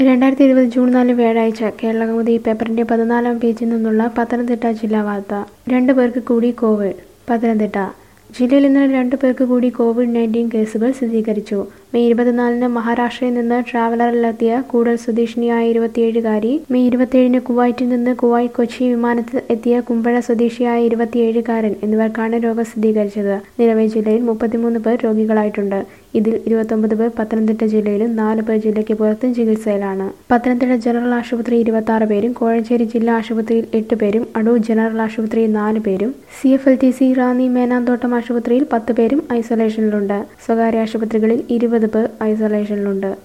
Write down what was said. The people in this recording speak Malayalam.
രണ്ടായിരത്തി ഇരുപത് ജൂൺ നാല് വ്യാഴാഴ്ച കേരളകൗമുദി പേപ്പറിന്റെ പതിനാലാം പേജിൽ നിന്നുള്ള പത്തനംതിട്ട ജില്ലാ വാർത്ത രണ്ടു പേർക്ക് കൂടി കോവിഡ് പത്തനംതിട്ട ജില്ലയിൽ ഇന്നലെ രണ്ടു പേർക്ക് കൂടി കോവിഡ് നയൻറ്റീൻ കേസുകൾ സ്ഥിരീകരിച്ചു മെയ് ഇരുപത്തിനാലിന് മഹാരാഷ്ട്രയിൽ നിന്ന് ട്രാവലറിലെത്തിയ കൂടൽ സ്വദേശിനിയായ ഇരുപത്തിയേഴുകാരി മെയ് ഇരുപത്തിയേഴിന് കുവൈറ്റിൽ നിന്ന് കുവൈറ്റ് കൊച്ചി വിമാനത്തിൽ എത്തിയ കുമ്പഴ സ്വദേശിയായ ഇരുപത്തിയേഴുകാരൻ എന്നിവർക്കാണ് രോഗം സ്ഥിരീകരിച്ചത് നിലവിൽ ജില്ലയിൽ മുപ്പത്തിമൂന്ന് പേർ രോഗികളായിട്ടുണ്ട് ഇതിൽ ഇരുപത്തൊമ്പത് പേർ പത്തനംതിട്ട ജില്ലയിലും നാല് പേർ ജില്ലയ്ക്ക് പുറത്തും ചികിത്സയിലാണ് പത്തനംതിട്ട ജനറൽ ആശുപത്രി ഇരുപത്തി ആറ് പേരും കോഴഞ്ചേരി ജില്ലാ ആശുപത്രിയിൽ എട്ട് പേരും അടൂർ ജനറൽ ആശുപത്രിയിൽ നാല് പേരും C F L T C Ranni Menanthottam ആശുപത്രിയിൽ പത്ത് പേരും ഐസൊലേഷനിലുണ്ട് സ്വകാര്യ ആശുപത്രികളിൽ ഇരുപത് പേർ ഐസൊലേഷനിലുണ്ട്